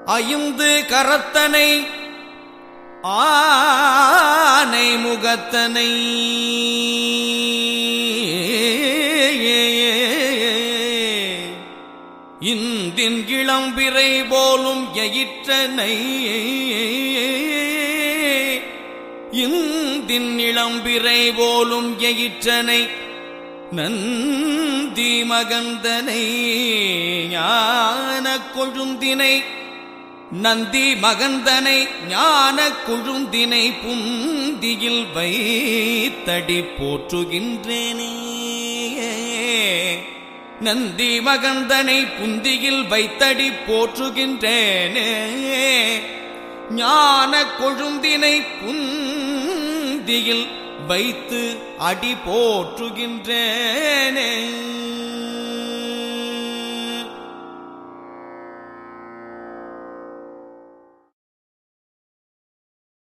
ஐந்து கரத்தனை ஆனை முகத்தனை இந்தின் இளம்பிறை போலும் எயிற்றனை இந்தின் இளம்பிறை போலும் எயிற்றனை நந்தி மகந்தனை ஞான கொழுந்தினை நந்தி மகந்தனை ஞான கொழுந்தினை புந்தியில் வைத்தடி போற்றுகின்றேனே நந்தி மகந்தனை புந்தியில் வைத்தடி போற்றுகின்றேனே ஞான கொழுந்தினை புந்தியில் வைத்து அடி போற்றுகின்றேனே